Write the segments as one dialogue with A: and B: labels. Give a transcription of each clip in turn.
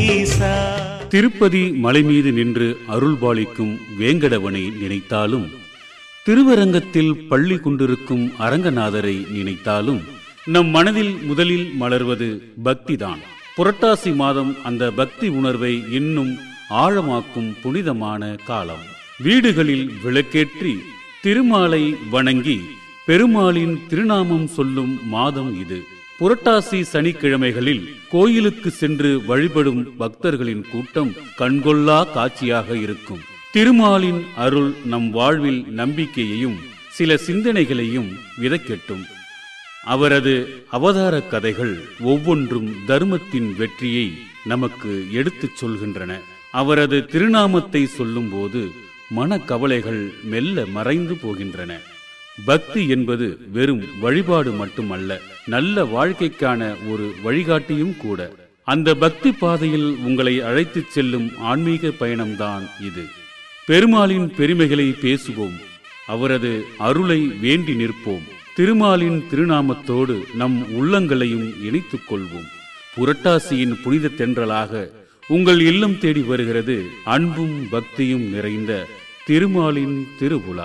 A: ஈசா
B: திருப்பதி மலை மீது நின்று அருள்பாலிக்கும் வேங்கடவனை நினைத்தாலும் திருவரங்கத்தில் பள்ளி கொண்டிருக்கும் அரங்கநாதரை நினைத்தாலும் நம் மனதில் முதலில் மலர்வது பக்திதான் புரட்டாசி மாதம் அந்த பக்தி உணர்வை இன்னும் ஆழமாக்கும் புனிதமான காலம் வீடுகளில் விளக்கேற்றி திருமாலை வணங்கி பெருமாளின் திருநாமம் சொல்லும் மாதம் இது புரட்டாசி சனிக்கிழமைகளில் கோயிலுக்கு சென்று வழிபடும் பக்தர்களின் கூட்டம் கண்கொள்ளா காட்சியாக இருக்கும் திருமாலின் அருள் நம் வாழ்வில் நம்பிக்கையையும் சில சிந்தனைகளையும் விதைக்கட்டும் அவரது அவதார கதைகள் ஒவ்வொன்றும் தர்மத்தின் வெற்றியை நமக்கு எடுத்துச் சொல்கின்றன அவரது திருநாமத்தை சொல்லும்போது மனக்கவலைகள் மெல்ல மறைந்து போகின்றன பக்தி என்பது வெறும் வழிபாடு மட்டுமல்ல நல்ல வாழ்க்கைக்கான ஒரு வழிகாட்டியும் கூட அந்த பக்தி பாதையில் உங்களை அழைத்துச் செல்லும் ஆன்மீக பயணம்தான் இது பெருமாளின் பெருமைகளை பேசுவோம் அவரது அருளை வேண்டி நிற்போம் திருமாலின் திருநாமத்தோடு நம் உள்ளங்களையும் இணைத்துக் கொள்வோம் புரட்டாசியின் புனித தென்றலாக உங்கள் இல்லம் தேடி வருகிறது அன்பும் பக்தியும் நிறைந்த திருமாலின் திருவுலா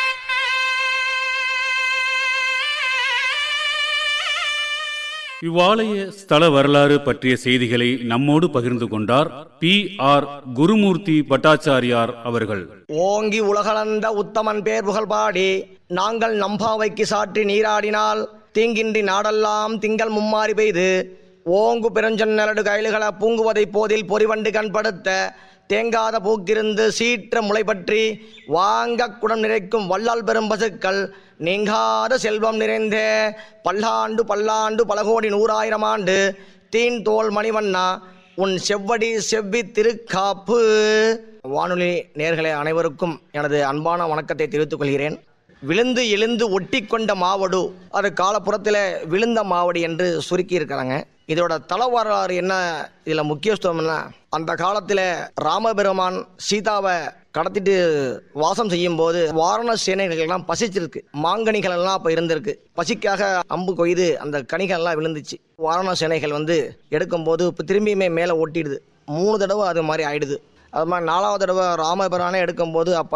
B: இவ்வாலய ஸ்தல வரலாறு பற்றிய செய்திகளை நம்மோடு பகிர்ந்து கொண்டார் பி ஆர் குருமூர்த்தி பட்டாச்சாரியார் அவர்கள்
C: ஓங்கி உலகளந்த உத்தமன் பேர் புகழ் பாடி நாங்கள் நம்பாவைக்கு சாற்றி நீராடினால் தீங்கின்றி நாடெல்லாம் திங்கள் மும்மாறி பெய்து ஓங்கு பெருஞ்சொன்னலடு கைலுகள பூங்குவதை போதில் பொறிவண்டு கண்படுத்த தேங்காத பூக்கிருந்து சீற்ற முளை பற்றி வாங்க குடம் நிறைக்கும் வள்ளல் பெரும் பசுக்கள் நீங்காத செல்வம் நிறைந்த பல்லாண்டு பல்லாண்டு பல கோடி நூறாயிரம் ஆண்டு தீன் தோல் மணிவண்ணா உன் செவ்வடி செவ்வி திருக்காப்பு வானொலி நேர்களே அனைவருக்கும் எனது அன்பான வணக்கத்தை தெரிவித்துக் கொள்கிறேன் விழுந்து எழுந்து ஒட்டி கொண்ட மாவடு அது காலப்புறத்தில் விழுந்த மாவடி என்று சுருக்கி இருக்கிறாங்க இதோட தல வரலாறு என்ன இதில் முக்கியத்துவம்னா அந்த காலத்தில் ராமபெருமான் சீதாவை கடத்திட்டு வாசம் செய்யும் போது வாரண சேனைகள்லாம் பசிச்சிருக்கு மாங்கனிகள் எல்லாம் அப்போ இருந்திருக்கு பசிக்காக அம்பு கொய்து அந்த கனிகள் எல்லாம் விழுந்துச்சு வாரண சேனைகள் வந்து எடுக்கும்போது இப்போ திரும்பியுமே மேலே ஒட்டிடுது மூணு தடவை அது மாதிரி ஆயிடுது அது மாதிரி நாலாவது தடவை ராமபிரானே எடுக்கும்போது அப்போ